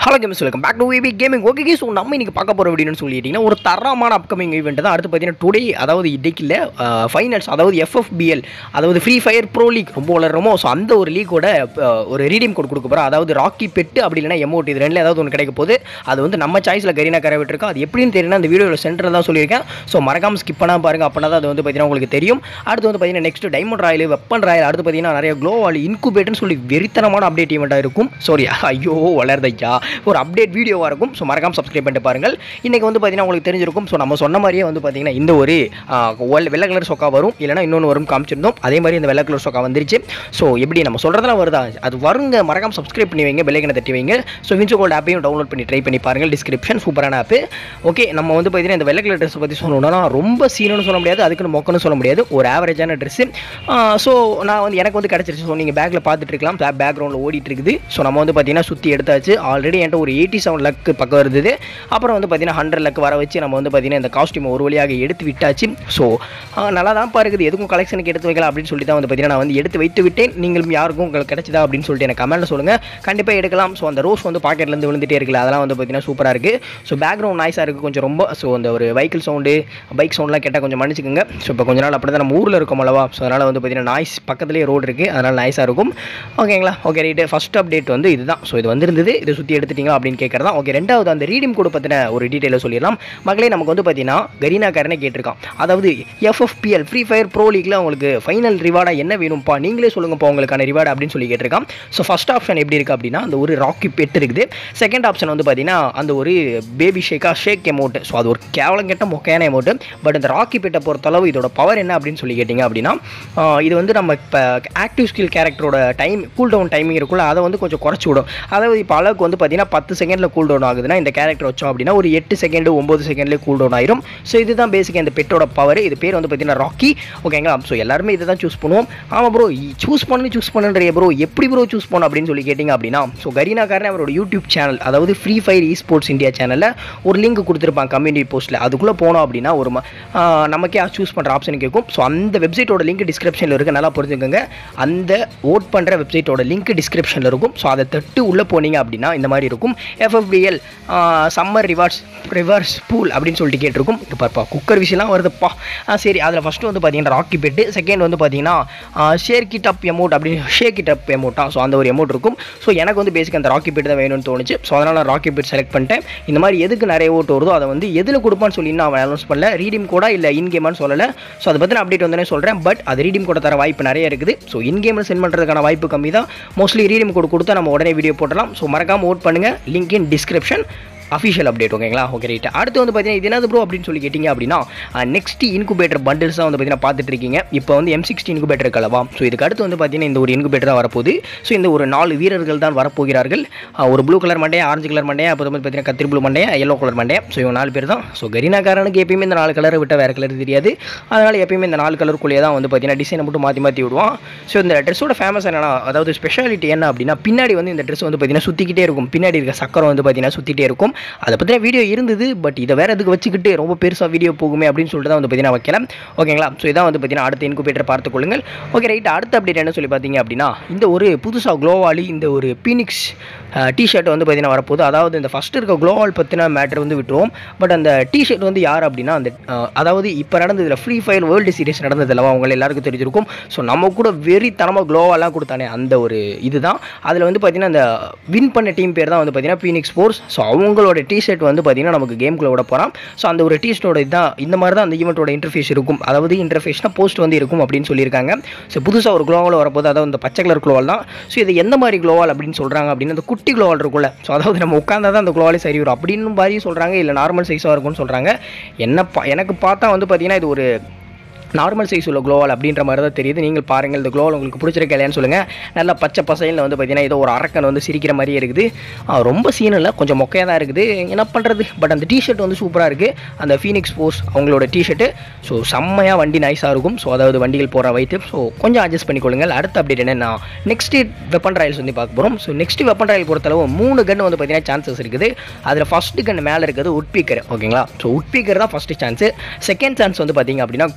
hello games welcome back to VB gaming okay so நம்ம இன்னைக்கு பார்க்க போகிற அப்படின்னு சொல்லிட்டீங்கன்னா ஒரு தரமான அப்கமிங் ஈவெண்ட் தான் அடுத்து பார்த்தீங்கன்னா டுடே அதாவது இன்றைக்கில் ஃபைனல்ஸ் அதாவது எஃப்எஃபிஎல் அதாவது ஃப்ரீ ஃபயர் ப்ரோ லீக் ரொம்ப வளருமோ ஸோ அந்த ஒரு லீக்கோட ஒரு ரீடீம் கோட் கொடுக்க போகிறோம் அதாவது ராக்கி பெட்டு அப்படி இல்லைன்னா எமௌண்ட் இது ரெண்டில் ஏதாவது ஒன்று கிடைக்க போகுது அது வந்து நம்ம சாய்ஸில் கரீனா கரை விட்டுருக்கோம் அது எப்படின்னு தெரியும்னா அந்த வீடியோவில் சென்டரில் தான் சொல்லியிருக்கேன் ஸோ மறக்காம ஸ்கிப் பண்ணாம பாருங்க அப்படின்னா தான் அது வந்து பார்த்தீங்கன்னா உங்களுக்கு தெரியும் அடுத்து வந்து பார்த்தீங்கன்னா next diamond royal weapon royal அடுத்து பார்த்தீங்கன்னா நிறைய க்ளோவால் இன்குபேட்னு சொல்லி வெறித்தனமான அப்டேட் ஈவெண்ட்டாக இருக்கும் சாரி ஐயோ வளர்தையா ஒரு அப்டேட் வீடியோவாக இருக்கும் ஸோ மறக்காம சப்ஸ்கிரைப் பண்ணிட்டு பாருங்கள் இன்றைக்கி வந்து பார்த்தீங்கன்னா உங்களுக்கு தெரிஞ்சிருக்கும் ஸோ நம்ம சொன்ன மாதிரியே வந்து பார்த்தீங்கன்னா இந்த ஒரு ஆ, வெள்ளை வெள்ளை கலர் சொக்கா வரும் இல்லைனா இன்னொன்று வரும் காமிச்சிருந்தோம் அதே மாதிரி இந்த வெள்ளை கலர் சொக்கா வந்துருச்சு ஸோ எப்படி நம்ம சொல்கிறதெல்லாம் வருதா அது வருங்க மறக்காம சப்ஸ்கிரைப் பண்ணி வைங்க பெல்லைக்கனை தட்டி வைங்க ஸோ வின்சோ கோல்ட் ஆப்பையும் டவுன்லோட் பண்ணி ட்ரை பண்ணி பாருங்கள் டிஸ்கிரிப்ஷன் சூப்பரான ஆப்பு ஓகே நம்ம வந்து பார்த்தீங்கன்னா இந்த வெள்ளை கலர் ட்ரெஸ் பற்றி சொல்லணும்னா ரொம்ப சீனுன்னு சொல்ல முடியாது அதுக்குன்னு மொக்கன்னு சொல்ல முடியாது ஒரு ஆவரேஜான ட்ரெஸ்ஸு ஸோ நான் வந்து எனக்கு வந்து கிடச்சிருச்சு ஸோ நீங்கள் பேக்கில் பார்த்துட்டு இருக்கலாம் பேக்ரவுண்டில் ஓடிட்டு இருக்குது ஸோ நம்ம வந்து பார்த்தீங்கன்னா சுற்றி எடுத்தாச்சு ஆல்ரெடி என்கிட்ட ஒரு எயிட்டி செவன் லக்கு பக்கம் இருந்தது அப்புறம் வந்து பார்த்தீங்கன்னா ஹண்ட்ரட் லக் வர வச்சு நம்ம வந்து பார்த்தீங்கன்னா இந்த காஸ்டியூம் ஒரு வழியாக எடுத்து விட்டாச்சு ஸோ நல்லா தான் இருக்குது எதுக்கும் கலெக்ஷனுக்கு எடுத்து வைக்கலாம் அப்படின்னு சொல்லி தான் வந்து பார்த்தீங்கன்னா நான் வந்து எடுத்து வைத்து விட்டேன் நீங்களும் யாருக்கும் உங்களுக்கு கிடைச்சதா அப்படின்னு சொல்லிட்டு எனக்கு கமெண்ட்டில் சொல்லுங்கள் கண்டிப்பாக எடுக்கலாம் ஸோ அந்த ரோஸ் வந்து பாக்கெட்லேருந்து விழுந்துட்டே இருக்குல்ல அதெல்லாம் வந்து பார்த்தீங்கன்னா சூப்பராக இருக்குது ஸோ பேக்ரவுண்ட் நாய்ஸாக இருக்குது கொஞ்சம் ரொம்ப ஸோ அந்த ஒரு வெஹிக்கிள் சவுண்டு பைக் சவுண்ட்லாம் கேட்டால் கொஞ்சம் மன்னிச்சுக்கோங்க ஸோ இப்போ கொஞ்ச நாள் அப்படி தான் நம்ம ஊரில் இருக்கோம் அல்லவா ஸோ அதனால் வந்து பார்த்தீங்கன்னா நாய்ஸ் பக்கத்துலேயே ரோடு இருக்குது அதனால் நாய்ஸாக இருக்கும் ஓகேங்களா ஓகே ரைட்டு ஃபஸ்ட் அப்டேட் வந்து இதுதான் ஸோ இது வந்திருந்தது இதை சுற்றி எடுத்துட்டீங்களா அப்படின்னு கேட்குறதா ஓகே ரெண்டாவது அந்த ரீடிம் கோடு பற்றின ஒரு டீட்டெயிலை சொல்லிடலாம் மக்களே நமக்கு வந்து பார்த்தீங்கன்னா கரீனா காரனே கேட்டிருக்கான் அதாவது எஃப்எஃபிஎல் ஃப்ரீ ஃபயர் ப்ரோ லீக்ல உங்களுக்கு ஃபைனல் ரிவார்டாக என்ன வேணும்ப்பா நீங்களே சொல்லுங்கப்பா உங்களுக்கான ரிவார்டு அப்படின்னு சொல்லி கேட்டிருக்கான் ஸோ ஃபஸ்ட் ஆப்ஷன் எப்படி இருக்குது அப்படின்னா அந்த ஒரு ராக்கி பெட் இருக்குது செகண்ட் ஆப்ஷன் வந்து பார்த்தீங்கன்னா அந்த ஒரு பேபி ஷேக்கா ஷேக் எமௌண்ட் ஸோ அது ஒரு கேவலம் கெட்ட மொக்கையான எமௌண்ட் பட் இந்த ராக்கி பெட்டை பொறுத்தளவு இதோட பவர் என்ன அப்படின்னு சொல்லி கேட்டிங்க அப்படின்னா ஆஹ் இது வந்து நம்ம இப்போ ஆக்டிவ் ஸ்கில் கேரக்டரோட டைம் கூல் டவுன் டைமிங் இருக்குல்ல அதை வந்து கொஞ்சம் குறைச்சி விடும் அதாவது இப்போ அளவுக்கு வந்து பார்த்தீங்கன்னா பத்து செகண்டில் கூல் டவுன் ஆகுதுன்னா இந்த கேரக்டர் வச்சோம் அப்படின்னா ஒரு எட்டு செகண்டு ஒம்பது செகண்ட்லேயே கூல் டவுன் ஆயிரும் ஸோ இதுதான் பேசிக் இந்த பெட்டோட பவர் இது பேர் வந்து பார்த்தீங்கன்னா ராக்கி ஓகேங்களா ஸோ எல்லாருமே இதை தான் சூஸ் பண்ணுவோம் ஆமாம் ப்ரோ சூஸ் பண்ணு சூஸ் பண்ணுறிய ப்ரோ எப்படி ப்ரோ சூஸ் பண்ணணும் அப்படின்னு சொல்லி கேட்டிங்க அப்படின்னா ஸோ கரீனாக்காரன் அவரோட யூடியூப் சேனல் அதாவது free fire esports India சேனலில் ஒரு லிங்க் கொடுத்துருப்பாங்க கம்யூனிட்டி போஸ்ட்டில் அதுக்குள்ளே போனோம் அப்படின்னா ஒரு ம- ஆஹ் நமக்கே சூஸ் பண்ணுற ஆப்ஷன் கேட்கும் ஸோ அந்த வெப்சைட்டோட லிங்க் டிஸ்கிரிப்ஷனில் இருக்குது நல்லா புரிஞ்சுக்கோங்க அந்த ஓட் பண்ணுற வெப்சைட்டோட லிங்க் டிஸ்கிரிப்ஷனில் இருக்கும் ஸோ அதை தட்டு உள்ளே போனீங்க அப்படின்னா இந்த மாதிரி இருக்கும் FFPL summer rewards reverse pool அப்படின்னு சொல்லிட்டு கேட்டிருக்கும் இப்போ பார்ப்பா குக்கர் விஷயம்லாம் வருதுப்பா ஆ, சரி அதில் ஃபஸ்ட்டு வந்து பார்த்தீங்கன்னா ராக்கி பெட்டு செகண்ட் வந்து பார்த்தீங்கன்னா ஷேர் கிட் அப் எமௌண்ட் அப்படின்னு ஷேர் கிட் அப் எமௌண்ட்டா ஸோ அந்த ஒரு எமௌண்ட் இருக்கும் ஸோ எனக்கு வந்து பேசிக் அந்த ராக்கி பெட் தான் வேணும்னு தோணுச்சு ஸோ அதனால் நான் ராக்கி பெட் செலக்ட் பண்ணிட்டேன் இந்த மாதிரி எதுக்கு நிறைய ஓட்டு வருதோ அதை வந்து எதில் கொடுப்பான்னு சொல்லி நான் அனௌன்ஸ் பண்ணல ரீடிம் கோடா இல்லை இன் கேமான்னு சொல்லலை ஸோ அதை பற்றின அப்டேட் வந்து சொல்கிறேன் பட் அது ரீடிம் கோட தர வாய்ப்பு நிறைய இருக்குது ஸோ இன் கேமில் சென்ட் பண்ணுறதுக்கான வாய்ப்பு கம்மி தான் மோஸ்ட்லி ரீடிம் கோட் கொடுத்தா நம்ம உடனே வீடியோ போட்டலாம் ஸோ மறக்காம ஓட் பண்ணுங்கள் link in description official update ஓகேங்களா ஓகே ரைட் அடுத்து வந்து பார்த்தீங்கன்னா இது என்னது ப்ரோ அப்படின்னு சொல்லி கேட்டிங்க அப்படின்னா நெக்ஸ்ட் இன்குபேட்டர் பண்டில்ஸ் தான் வந்து பார்த்தீங்கன்னா பார்த்துட்டு இருக்கீங்க இப்போ வந்து எம் சிக்ஸ்டி இன்குபேட்டர் கலவா ஸோ இதுக்கு அடுத்து வந்து பார்த்தீங்கன்னா இந்த ஒரு இன்குபேட்டர் தான் வரப்போகுது ஸோ இந்த ஒரு நாலு வீரர்கள் தான் வரப்போகிறார்கள் ஆஹ் ஒரு ப்ளூ கலர் மண்டையா ஆரஞ்சு கலர் மண்டையா அப்புறம் வந்து பார்த்தீங்கன்னா கத்திரி ப்ளூ மண்டையா எல்லோ கலர் மண்டையா ஸோ இவங்க நாலு பேர் தான் ஸோ கரீனாக்காரனுக்கு எப்பயுமே இந்த நாலு கலரை விட்டால் வேறு கலர் தெரியாது அதனால் எப்பயுமே இந்த நாலு கலருக்குள்ளேயே தான் வந்து பார்த்தீங்கன்னா டிசைனை மட்டும் மாற்றி மாற்றி விடுவான் ஸோ இந்த ட்ரெஸ்ஸோட ஃபேமஸ் என்னன்னா அதாவது ஸ்பெஷாலிட்டி என்ன அப்படின்னா பின்னாடி வந்து இந்த ட்ரெஸ் வந்து பார்த்தீங்கன்னா சுற்றிக்கிட்டே இருக்கும் பின்னாடி இருக்க சக்கரம் வந்து பார்த்தீங்கன்னா சுற்றிட்டே இருக்கும் அதை பற்றின வீடியோ இருந்தது பட் இதை வேறு எதுக்கு வச்சுக்கிட்டு ரொம்ப பெருசாக வீடியோ போகுமே அப்படின்னு சொல்லிட்டு தான் வந்து பார்த்தீங்கன்னா வைக்கலாம் ஓகேங்களா ஸோ இதான் வந்து பார்த்தீங்கன்னா அடுத்த இன்குபேட்டர் பார்த்துக்கொள்ளுங்கள் ஓகே ரைட் அடுத்த அப்டேட் என்ன சொல்லி பார்த்தீங்க அப்படின்னா இந்த ஒரு புதுசாக க்ளோவாலி இந்த ஒரு பீனிக்ஸ் டிஷர்ட் வந்து பார்த்தீங்கன்னா வரப்போகுது அதாவது இந்த ஃபஸ்ட்டு இருக்க க்ளோவால் பற்றின மேட்டர் வந்து விட்டுருவோம் பட் அந்த டிஷர்ட் வந்து யார் அப்படின்னா அந்த அஹ், அதாவது இப்போ நடந்ததில் ஃப்ரீ ஃபயர் வேர்ல்டு சீரிஸ் நடந்தது அல்லவா அவங்க எல்லாருக்கும் தெரிஞ்சிருக்கும் ஸோ நம்ம கூட வெறித்தனமாக க்ளோவாலாம் கொடுத்தானே அந்த ஒரு இதுதான் அதில் வந்து பார்த்தீங்கன்னா அந்த வின் பண்ண டீம் பேர் தான் வந்து பார்த்தீங்கன்னா பீனிக்ஸ் ஸ்போர்ட்ஸ் ஸோ அவங்களோட டிஷர்ட் வந்து பார்த்தீங்கன்னா நமக்கு கேம்குள்ளே விட போகிறான் ஸோ அந்த ஒரு டிஷர்ட்டோட இதான் இந்த மாதிரி தான் அந்த ஈவெண்ட்டோட இன்டர்ஃபேஸ் இருக்கும் அதாவது இன்டர்ஃபேஸ்னா போஸ்ட் வந்து இருக்கும் அப்படின்னு சொல்லியிருக்காங்க ஸோ புதுசாக ஒரு க்ளோவால் வரப்போது அதாவது அந்த பச்சை கலர் க்ளோவால் தான் ஸோ இது எந்த மாதிரி க்ளோவால் அப்படின்னு சொல்கிறாங்க அப்படின்னு அந்த குட்டி க்ளோவால் இருக்கும்ல ஸோ அதாவது நம்ம உட்காந்தா தான் அந்த க்ளோவாலே சரி வரும் அப்படின்னு மாதிரி சொல்கிறாங்க இல்லை நார்மல் சைஸாக இருக்கும்னு சொல்கிறாங்க என்ன பா எனக்கு பார்த்தா வந்து பார்த்தீங்கன்னா இது ஒரு நார்மல் சைஸ் உள்ள க்ளோவால் அப்படின்ற மாதிரி தான் தெரியுது நீங்கள் பாருங்கள் இந்த க்ளோவால் உங்களுக்கு பிடிச்சிருக்க இல்லையான்னு சொல்லுங்கள் நல்லா பச்சை பசையில் வந்து பார்த்தீங்கன்னா ஏதோ ஒரு அரக்கன் வந்து சிரிக்கிற மாதிரியே இருக்குது ஆ, ரொம்ப சீன் இல்லை கொஞ்சம் மொக்கையாக தான் இருக்குது என்ன பண்ணுறது பட் அந்த டிஷர்ட் வந்து சூப்பராக இருக்குது அந்த ஃபீனிக்ஸ் ஃபோர்ஸ் அவங்களோட டிஷர்ட்டு ஸோ செம்மையாக வண்டி நைஸாக இருக்கும் ஸோ அதாவது வண்டிகள் போகிற வைத்து ஸோ கொஞ்சம் அட்ஜஸ்ட் பண்ணிக்கொள்ளுங்கள் அடுத்த அப்டேட் என்னன்னா நெக்ஸ்ட் வெப்பன் ராயல்ஸ் வந்து பார்க்க போகிறோம் ஸோ நெக்ஸ்ட் வெப்பன் ராயல் பொறுத்தளவு மூணு கன் வந்து பார்த்தீங்கன்னா சான்சஸ் இருக்குது அதில் ஃபஸ்ட்டு கன் மேலே இருக்கிறது உட்பீக்கர் ஓகேங்களா ஸோ உட்பீக்கர் தான் ஃபஸ்ட்டு சான்ஸு செகண்ட் சான்ஸ் வந்து பார்த்தீங்க அப்படின்னா கார்டு கன்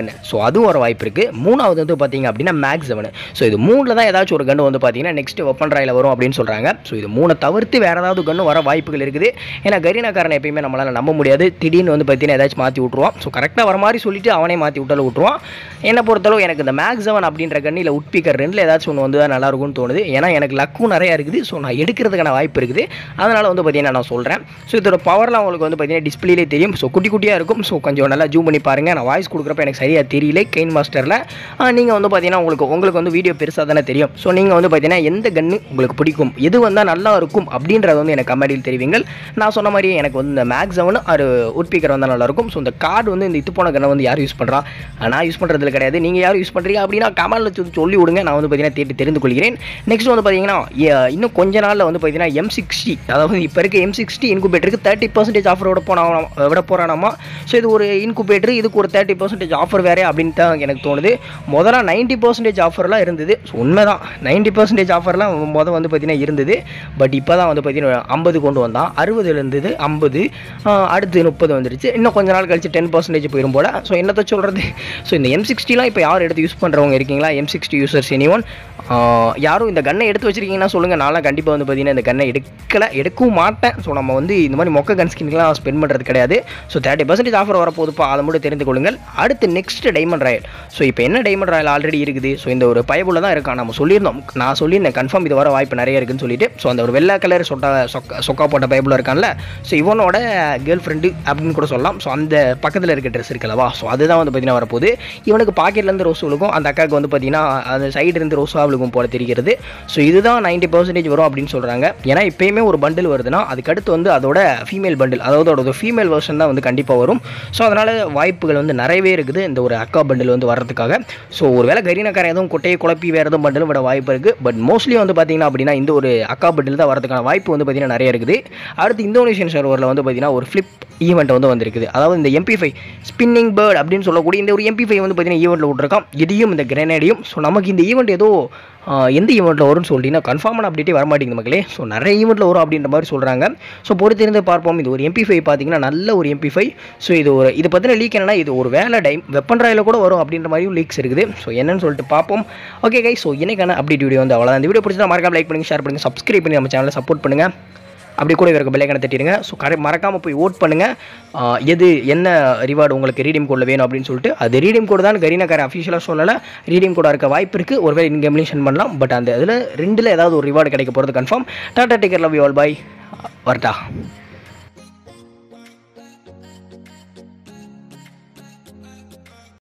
கன்று ஸோ அதுவும் வர வாய்ப்பு இருக்குது மூணாவது வந்து பார்த்தீங்க அப்படின்னா மேக்ஸ் செவனு ஸோ இது மூணில் தான் ஏதாச்சும் ஒரு கன்று வந்து பார்த்தீங்கன்னா நெக்ஸ்ட் வெப்பன் ராயில் வரும் அப்படின்னு சொல்கிறாங்க ஸோ இது மூணை தவிர்த்து வேறு ஏதாவது கன்று வர வாய்ப்புகள் இருக்குது ஏன்னா கரீனாக்காரனை எப்பயுமே நம்மளால் நம்ப முடியாது திடீர்னு வந்து பார்த்தீங்கன்னா ஏதாச்சும் மாற்றி விட்ருவான் ஸோ கரெக்டாக வர மாதிரி சொல்லிட்டு அவனே மாற்றி விட்டாலும் விட்ருவான் என்னை பொறுத்தளவு எனக்கு இந்த மேக்ஸ் செவன் அப்படின்ற கன்று இல்லை உட்பிக்கர் ரெண்டில் ஏதாச்சும் ஒன்று வந்து நல்லா இருக்கும்னு தோணுது ஏன்னா எனக்கு லக்கும் நிறையா இருக்குது ஸோ நான் எடுக்கிறதுக்கான வாய்ப்பு இருக்குது அதனால் வந்து பார்த்தீங்கன்னா நான் சொல்கிறேன் ஸோ இதோட பவர்லாம் உங்களுக்கு வந்து பார்த்தீங்கன்னா டிஸ்பிளேலே தெரியும் ஸோ குட்டி குட்டியாக இருக்கும் ஸோ கொஞ்சம் நல்லா ஜூம் பண்ணி பாருங்கள் நான் வாய்ஸ் கொடுக்குறப்ப எனக்கு சரியாக தெரியல கெயின் மாஸ்டரில் நீங்கள் வந்து பார்த்தீங்கன்னா உங்களுக்கு உங்களுக்கு வந்து வீடியோ பெருசாக தானே தெரியும் ஸோ நீங்கள் வந்து பார்த்தீங்கன்னா எந்த கன்று உங்களுக்கு பிடிக்கும் எது வந்தால் நல்லா இருக்கும் அப்படின்றத வந்து எனக்கு கமெண்டியில் தெரிவிங்கள் நான் சொன்ன மாதிரி எனக்கு வந்து இந்த மேக்ஸ் செவன் ஒரு உட்பீக்கர் வந்தால் நல்லாயிருக்கும் ஸோ இந்த கார்டு வந்து இந்த இது போன கண்ணை வந்து யார் யூஸ் பண்ணுறா நான் யூஸ் பண்ணுறதுல கிடையாது நீங்கள் யார் யூஸ் பண்ணுறீங்க அப்படின்னா கமெண்டில் சொல்லி விடுங்க நான் வந்து பார்த்தீங்கன்னா தேடி தெரிந்து கொள்கிறேன் நெக்ஸ்ட் வந்து பார்த்தீங்கன்னா ஏ- இன்னும் கொஞ்ச நாளில் வந்து பார்த்தீங்கன்னா எம் சிக்ஸ்டி அதாவது இப்போ இருக்க எம் சிக்ஸ்டி இன்குபேட்டருக்கு தேர்ட்டி பர்சன்டேஜ் ஆஃபர் விட போனா விட போகிறானாமா ஸோ இது ஒரு இன்குபேட்டர் இதுக்கு ஒரு தேர்ட்டி பர்சன்டேஜ் ஆஃபர் வேறு அப்படின்னு தான் எனக்கு தோணுது முதல்ல நைன்ட்டி பர்சன்டேஜ் ஆஃபர்லாம் இருந்தது ஸோ உண்மைதான் நைன்ட்டி பர்சன்டேஜ் ஆஃபர்லாம் முதல் வந்து பார்த்தீங்கன்னா இருந்தது பட் இப்போ தான் வந்து பார்த்தீங்கன்னா ஐம்பது கொண்டு வந்தான் அறுபதுல இருந்தது ஐம்பது அடுத்து முப்பது வந்துருச்சு இன்னும் கொஞ்ச நாள் கழிச்சு டென் பர்சன்டேஜ் போயிடும் போல ஸோ என்னத்த சொல்கிறது ஸோ இந்த எம் சிக்ஸ்டிலாம் இப்போ யார் எடுத்து யூஸ் பண்ணுறவங்க இருக்கீங்களா M sixty users any one யாரும் இந்த கன்னை எடுத்து வச்சிருக்கீங்கன்னா சொல்லுங்கள் நான்லாம் கண்டிப்பாக வந்து பார்த்தீங்கன்னா இந்த கன்னை எடுக்கலை எடுக்கவும் மாட்டேன் ஸோ நம்ம வந்து இந்த மாதிரி மொக்க கன் ஸ்கின்லாம் ஸ்பெண்ட் பண்ணுறது கிடையாது ஸோ தேர்ட்டி பர்சன்டேஜ் ஆஃபர் வரப்போகுதுப்பா அதை மட்டும் தெரிந்து கொள்ளுங்கள் அடுத்து நெக்ஸ்ட் டைமண்ட் ராயல் ஸோ இப்போ என்ன டைமண்ட் ராயல் ஆல்ரெடி இருக்குது ஸோ இந்த ஒரு பயபுள்ள தான் இருக்கான் நம்ம சொல்லியிருந்தோம் நான் சொல்லியிருந்தேன் கன்ஃபார்ம் இது வர வாய்ப்பு நிறைய இருக்குன்னு சொல்லிட்டு ஸோ அந்த ஒரு வெள்ளை கலர் சொட்டா சொக்கா சொக்கா போட்ட பயபுள்ள இருக்கான்ல ஸோ இவனோட கேர்ள் ஃப்ரெண்டு அப்படின்னு கூட சொல்லலாம் ஸோ அந்த பக்கத்தில் இருக்க ட்ரெஸ் இருக்குல்லவா ஸோ அதுதான் வந்து பார்த்தீங்கன்னா வரப்போகுது இவனுக்கு பாக்கெட்லேருந்து ரோஸ் விழுக்கும் அந்த அக்காவுக்கு வந்து பார்த்தீங்கன்னா அந்த சைடு இருந்து ரோஸாக விழுகும் போல தெரிகிறது ஸோ இதுதான் நைன்ட்டி பர்சன்டேஜ் வரும் அப்படின்னு சொல்கிறாங்க ஏன்னா இப்போயுமே ஒரு பண்டில் வருதுன்னா அதுக்கடுத்து வந்து அதோட ஃபீமேல் பண்டில் அதாவது அதோட ஃபீமேல் வெர்ஷன் தான் வந்து கண்டிப்பாக வரும் ஸோ அதனால் வாய்ப்புகள் வந்து நிறையவே இருக்குது இந்த ஒரு அக்கா பண்டில் வந்து வர்றதுக்காக ஸோ ஒருவேளை கரீனாக்காரன் எதுவும் கொட்டையை குழப்பி வேறு எதுவும் பண்டில் விட வாய்ப்பு இருக்குது பட் மோஸ்ட்லி வந்து பார்த்தீங்கன்னா அப்படின்னா இந்த ஒரு அக்கா பண்டில் தான் வரதுக்கான வாய்ப்பு வந்து பார்த்தீங்கன்னா நிறைய இருக்குது அடுத்து இந்தோனேஷியன் சர்வரில் வந்து பார்த்தீங்கன்னா ஒரு ஃப்ளிப் ஈவெண்ட் வந்து வந்திருக்குது அதாவது இந்த எம்பி ஃபைவ் ஸ்பின்னிங் பேர்ட் அப்படின்னு சொல்லக்கூடிய இந்த ஒரு எம்பி ஃபைவ் வந்து பார்த்தீங்கன்னா ஈவெண்ட்டில் விட்ருக்கான் இதையும் இந்த கிரனேடியும் ஸோ நமக்கு இந்த ஈவெண்ட் ஏதோ ஆஹ், எந்த ஈவெண்ட்டில் வரும்னு சொல்லிட்டீங்கன்னா கன்ஃபார்மான அப்டேட்டே வர மாட்டேங்குது மக்களே ஸோ நிறைய ஈவெண்ட்டில் வரும் அப்படின்ற மாதிரி சொல்கிறாங்க ஸோ பொறுத்திருந்து பார்ப்போம் இது ஒரு எம்பி ஃபைவ் பார்த்தீங்கன்னா நல்ல ஒரு எம்பி ஃபைவ் ஸோ இது ஒரு இது பற்றின லீக் என்னன்னா இது ஒரு வேலை டைம் வெப்பன் ராயில் கூட வரும் அப்படின்ற மாதிரியும் லீக்ஸ் இருக்குது ஸோ என்னன்னு சொல்லிட்டு பார்ப்போம் ஓகே கை ஸோ இன்னைக்கான அப்டேட் வீடியோ வந்து அவ்வளோதான் இந்த வீடியோ பிடிச்சா மறக்காம லைக் பண்ணுங்கள் ஷேர் பண்ணுங்கள் சப்ஸ்கிரைப் பண்ணி நம்ம சேனலை சப்போர்ட் பண்ணுங்கள் அப்படி கூட இருக்க பெல்லைக்கனை தட்டிடுங்க ஸோ கரெக்ட் மறக்காமல் போய் ஓட் பண்ணுங்கள் எது என்ன ரிவார்டு உங்களுக்கு ரீடிம் கோடில் வேணும் அப்படின்னு சொல்லிட்டு அது ரீடிம் கோடு தான் கரீனாக்கார அஃபிஷியலாக சொல்லலை ரீடிம் கோடாக இருக்க வாய்ப்பு இருக்குது ஒருவேளை இன் மென்ஷன் பண்ணலாம் பட் அந்த இதில் ரெண்டில் ஏதாவது ஒரு ரிவார்டு கிடைக்க போகிறது confirm tata take care love you all bye வரட்டா